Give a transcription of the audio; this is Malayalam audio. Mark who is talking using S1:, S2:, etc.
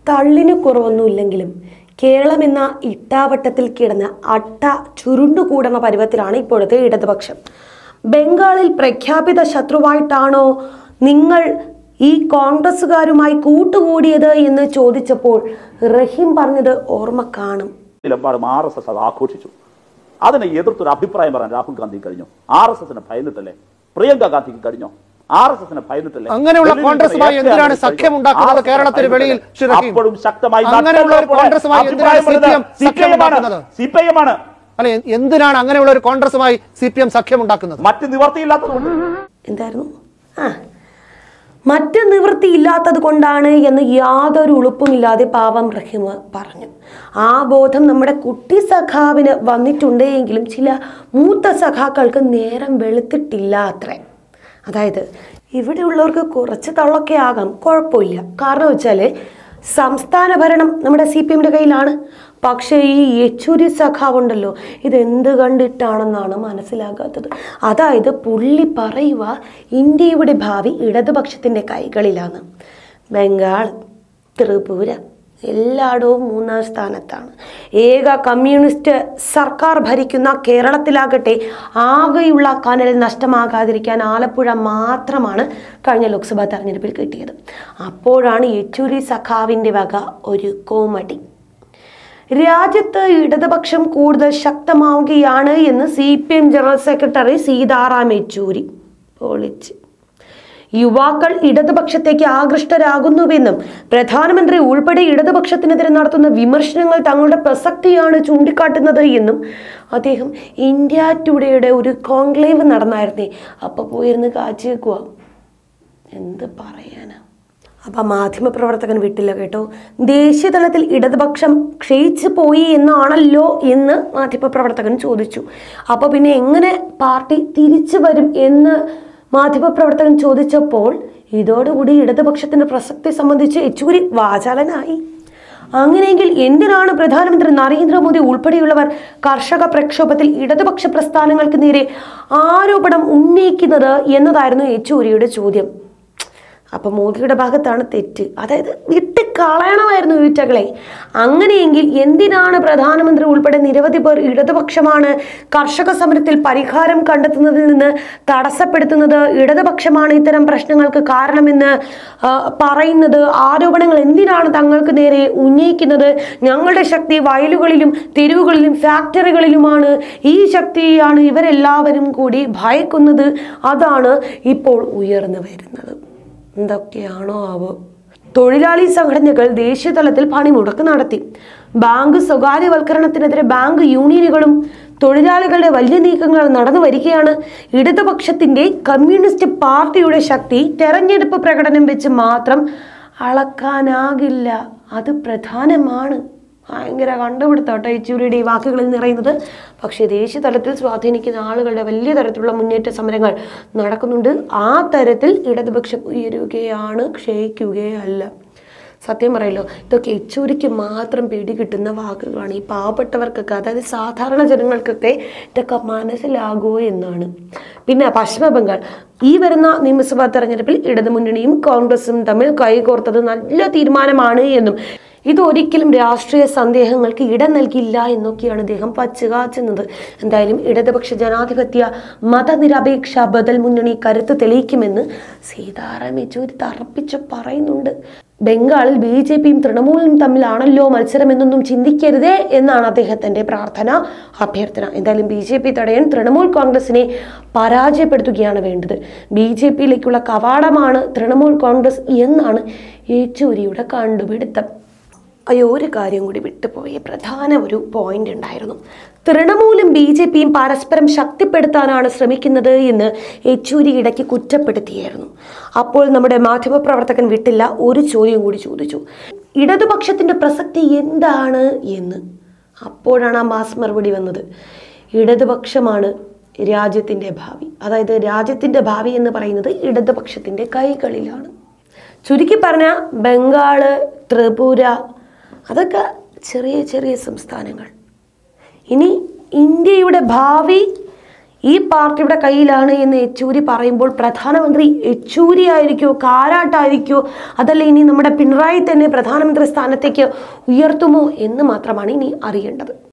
S1: തള്ളിന് കുറവൊന്നുമില്ലെങ്കിലും കേരളം എന്ന ഇട്ടാവട്ടത്തിൽ കിടന്ന് അട്ട ചുരുണ്ടുകൂടുന്ന പരുവത്തിലാണ് ഇപ്പോഴത്തെ ഇടതുപക്ഷം ബംഗാളിൽ പ്രഖ്യാപിത ശത്രുവായിട്ടാണോ നിങ്ങൾ ഈ കോൺഗ്രസ്സുകാരുമായി കൂട്ടുകൂടിയത് എന്ന് ചോദിച്ചപ്പോൾ റഹീം പറഞ്ഞത് ഓർമ്മ കാണും
S2: നിലപാടും ആർ എസ് എസ് അത് ആഘോഷിച്ചു അതിനെ എതിർത്തൊരു അഭിപ്രായം പറയാൻ രാഹുൽ ഗാന്ധി കഴിഞ്ഞു ആർ എസ് എസിനെ ഭയന്നിട്ടല്ലേ പ്രിയങ്ക ഗാന്ധിക്ക് കഴിഞ്ഞോ ആർ എസ് എസിനെ ഭയന്നിട്ടല്ലേ
S3: അങ്ങനെയുള്ള
S2: ഡൽഹിയിൽ
S3: കോൺഗ്രസുമായി
S2: നിന്ന്
S3: എന്തിനാണ്
S2: എഫ്.ഐ.
S3: സഖ്യം ഉണ്ടാക്കുന്നത്
S2: ആർ എസ് എസിനെ
S3: കേരളത്തിന് വെളിയിൽ
S2: ഭയന്നിട്ടല്ലേ?
S3: ശ്രീ റഹീം?
S2: അപ്പോഴും ശക്തമായി
S3: അങ്ങനെയുള്ള ഒരു കോൺഗ്രസുമായി എന്തിനാണ് CPM സഖ്യം ഉണ്ടാക്കുന്നത്?
S2: സി പി ഐ എം ആണ്
S3: അല്ലെ എന്തിനാണ് അങ്ങനെയുള്ള ഒരു കോൺഗ്രസുമായി സി പി എം സഖ്യം ഉണ്ടാക്കുന്നത്
S2: മറ്റ് നിവർത്തിയില്ലാത്തതുകൊണ്ട്
S1: എന്തായിരുന്നു ആ മറ്റ് നിവൃത്തിയില്ലാത്തത് കൊണ്ടാണ് എന്ന് യാതൊരു ഉളുപ്പുമില്ലാതെ പാവം റഹീം പറഞ്ഞു ആ ബോധം നമ്മുടെ കുട്ടി സഖാവിന് വന്നിട്ടുണ്ട് എങ്കിലും ചില മൂത്ത സഖാക്കൾക്ക് നേരം വെളുത്തിട്ടില്ല അത്രേ അതായത് ഇവിടെയുള്ളവർക്ക് കുറച്ച് തള്ളൊക്കെ ആകാം കുഴപ്പമില്ല കാരണം വെച്ചാൽ സംസ്ഥാന ഭരണം നമ്മുടെ സി പി എമ്മിൻ്റെ കയ്യിലാണ് പക്ഷേ ഈ യെച്ചൂരി സഖാവുണ്ടല്ലോ ഇതെന്ത് കണ്ടിട്ടാണെന്നാണ് മനസ്സിലാകാത്തത് അതായത് പുള്ളി പറയുക ഇന്ത്യയുടെ ഭാവി ഇടതുപക്ഷത്തിൻ്റെ കൈകളിലാണ് ബംഗാൾ ത്രിപുര എല്ലായിടവും മൂന്നാം സ്ഥാനത്താണ് ഏക കമ്മ്യൂണിസ്റ്റ് സർക്കാർ ഭരിക്കുന്ന കേരളത്തിലാകട്ടെ ആകെയുള്ള കനൽ നഷ്ടമാകാതിരിക്കാൻ ആലപ്പുഴ മാത്രമാണ് കഴിഞ്ഞ ലോക്സഭാ തെരഞ്ഞെടുപ്പിൽ കിട്ടിയത് അപ്പോഴാണ് യെച്ചൂരി സഖാവിൻ്റെ വക ഒരു കോമഡി രാജ്യത്ത് ഇടതുപക്ഷം കൂടുതൽ ശക്തമാവുകയാണ് എന്ന് C P M general secretary Sitaram Yechury പൊളിച്ച് യുവാക്കൾ ഇടതുപക്ഷത്തേക്ക് ആകൃഷ്ടരാകുന്നുവെന്നും പ്രധാനമന്ത്രി ഉൾപ്പെടെ ഇടതുപക്ഷത്തിനെതിരെ നടത്തുന്ന വിമർശനങ്ങൾ തങ്ങളുടെ പ്രസക്തിയാണ് ചൂണ്ടിക്കാട്ടുന്നത് എന്നും അദ്ദേഹം ഇന്ത്യ ടുഡേയുടെ ഒരു കോൺക്ലേവ് നടന്നായിരുന്നേ അപ്പൊ പോയിരുന്ന് കാച്ചേക്കുക എന്ത് പറയാനാ അപ്പം മാധ്യമപ്രവർത്തകൻ വിട്ടില്ല കേട്ടോ ദേശീയ തലത്തിൽ ഇടതുപക്ഷം ക്ഷയിച്ചു പോയി എന്നാണല്ലോ എന്ന് മാധ്യമപ്രവർത്തകൻ ചോദിച്ചു അപ്പോൾ പിന്നെ എങ്ങനെ പാർട്ടി തിരിച്ചു വരും എന്ന് മാധ്യമപ്രവർത്തകൻ ചോദിച്ചപ്പോൾ ഇതോടുകൂടി ഇടതുപക്ഷത്തിന്റെ പ്രസക്തി സംബന്ധിച്ച് യെച്ചൂരി വാചാലനായി അങ്ങനെയെങ്കിൽ എന്തിനാണ് പ്രധാനമന്ത്രി നരേന്ദ്രമോദി ഉൾപ്പെടെയുള്ളവർ കർഷക പ്രക്ഷോഭത്തിൽ ഇടതുപക്ഷ പ്രസ്ഥാനങ്ങൾക്ക് നേരെ ആരോപണം ഉന്നയിക്കുന്നത് എന്നതായിരുന്നു യെച്ചൂരിയുടെ ചോദ്യം അപ്പം മോദിയുടെ ഭാഗത്താണ് തെറ്റ് അതായത് വിട്ട് കളയണമായിരുന്നു ഈറ്റകളെ അങ്ങനെയെങ്കിൽ എന്തിനാണ് പ്രധാനമന്ത്രി ഉൾപ്പെടെ നിരവധി പേർ ഇടതുപക്ഷമാണ് കർഷക സമരത്തിൽ പരിഹാരം കണ്ടെത്തുന്നതിൽ നിന്ന് തടസ്സപ്പെടുത്തുന്നത് ഇടതുപക്ഷമാണ് ഇത്തരം പ്രശ്നങ്ങൾക്ക് കാരണമെന്ന് ആ, പറയുന്നത് ആരോപണങ്ങൾ എന്തിനാണ് തങ്ങൾക്ക് നേരെ ഉന്നയിക്കുന്നത് ഞങ്ങളുടെ ശക്തി വയലുകളിലും തെരുവുകളിലും ഫാക്ടറികളിലുമാണ് ഈ ശക്തിയാണ് ഇവരെല്ലാവരും കൂടി ഭയക്കുന്നത് അതാണ് ഇപ്പോൾ ഉയർന്നു വരുന്നത് എന്തൊക്കെയാണോ ആവോ തൊഴിലാളി സംഘടനകൾ ദേശീയ തലത്തിൽ പണിമുടക്ക് നടത്തി ബാങ്ക് സ്വകാര്യവൽക്കരണത്തിനെതിരെ ബാങ്ക് യൂണിയനുകളും തൊഴിലാളികളുടെ വലിയ നീക്കങ്ങൾ നടന്നു വരികയാണ് ഇടതുപക്ഷത്തിന്റെ കമ്മ്യൂണിസ്റ്റ് പാർട്ടിയുടെ ശക്തി തെരഞ്ഞെടുപ്പ് പ്രകടനം വെച്ച് മാത്രം അളക്കാനാകില്ല അത് പ്രധാനമാണ് ഭയങ്കര കണ്ടുപിടുത്തോട്ടെ യെച്ചൂരിയുടെ ഈ വാക്കുകളിൽ നിറയുന്നത് പക്ഷേ ദേശീയ തലത്തിൽ സ്വാധീനിക്കുന്ന ആളുകളുടെ വലിയ തരത്തിലുള്ള മുന്നേറ്റ സമരങ്ങൾ നടക്കുന്നുണ്ട് ആ തരത്തിൽ ഇടതുപക്ഷം ഉയരുകയാണ് ക്ഷയിക്കുകയല്ല സത്യം പറയല്ലോ ഇതൊക്കെ യെച്ചൂരിക്ക് മാത്രം പിടികിട്ടുന്ന വാക്കുകളാണ് ഈ പാവപ്പെട്ടവർക്കൊക്കെ അതായത് സാധാരണ ജനങ്ങൾക്കൊക്കെ ഇതൊക്കെ മനസ്സിലാകുമോ എന്നാണ് പിന്നെ പശ്ചിമ ബംഗാൾ ഈ വരുന്ന നിയമസഭാ തെരഞ്ഞെടുപ്പിൽ ഇടതുമുന്നണിയും കോൺഗ്രസും തമ്മിൽ കൈകോർത്തത് നല്ല തീരുമാനമാണ് എന്നും ഇതൊരിക്കലും രാഷ്ട്രീയ സന്ദേഹങ്ങൾക്ക് ഇടം നൽകില്ല എന്നൊക്കെയാണ് അദ്ദേഹം പച്ചുകാച്ചുന്നത് എന്തായാലും ഇടതുപക്ഷ ജനാധിപത്യ മതനിരപേക്ഷ ബദൽ മുന്നണി കരുത്ത് തെളിയിക്കുമെന്ന് സീതാറാം യെച്ചൂരി തറപ്പിച്ച് പറയുന്നുണ്ട് ബംഗാളിൽ ബി ജെ പിയും തൃണമൂലും തമ്മിലാണല്ലോ മത്സരമെന്നൊന്നും ചിന്തിക്കരുതേ എന്നാണ് അദ്ദേഹത്തിന്റെ പ്രാർത്ഥന അഭ്യർത്ഥന എന്തായാലും ബി ജെ പി തടയാൻ തൃണമൂൽ കോൺഗ്രസിനെ പരാജയപ്പെടുത്തുകയാണ് വേണ്ടത് ബി ജെ പിയിലേക്കുള്ള കവാടമാണ് തൃണമൂൽ കോൺഗ്രസ് എന്നാണ് യെച്ചൂരിയുടെ കണ്ടുപിടുത്തം അയ്യോ ഒരു കാര്യം കൂടി വിട്ടുപോയ പ്രധാന ഒരു പോയിന്റ് ഉണ്ടായിരുന്നു തൃണമൂലും ബി ജെ പിയും പരസ്പരം ശക്തിപ്പെടുത്താനാണ് ശ്രമിക്കുന്നത് എന്ന് യെച്ചൂരി ഇടയ്ക്ക് കുറ്റപ്പെടുത്തിയായിരുന്നു അപ്പോൾ നമ്മുടെ മാധ്യമപ്രവർത്തകൻ വിട്ടില്ല ഒരു ചോദ്യം കൂടി ചോദിച്ചു ഇടതുപക്ഷത്തിന്റെ പ്രസക്തി എന്താണ് എന്ന് അപ്പോഴാണ് ആ മാസ് മറുപടി വന്നത് ഇടതുപക്ഷമാണ് രാജ്യത്തിൻ്റെ ഭാവി അതായത് രാജ്യത്തിൻ്റെ ഭാവി എന്ന് പറയുന്നത് ഇടതുപക്ഷത്തിൻ്റെ കൈകളിലാണ് ചുരുക്കി പറഞ്ഞ ബംഗാള് ത്രിപുര അതൊക്കെ ചെറിയ ചെറിയ സംസ്ഥാനങ്ങൾ ഇനി ഇന്ത്യയുടെ ഭാവി ഈ പാർട്ടിയുടെ കയ്യിലാണ് എന്ന് യെച്ചൂരി പറയുമ്പോൾ പ്രധാനമന്ത്രി യെച്ചൂരി ആയിരിക്കോ കാരാട്ടായിരിക്കോ അതല്ല ഇനി നമ്മുടെ പിണറായി തന്നെ പ്രധാനമന്ത്രി സ്ഥാനത്തേക്ക് ഉയർത്തുമോ എന്ന് മാത്രമാണ് ഇനി അറിയേണ്ടത്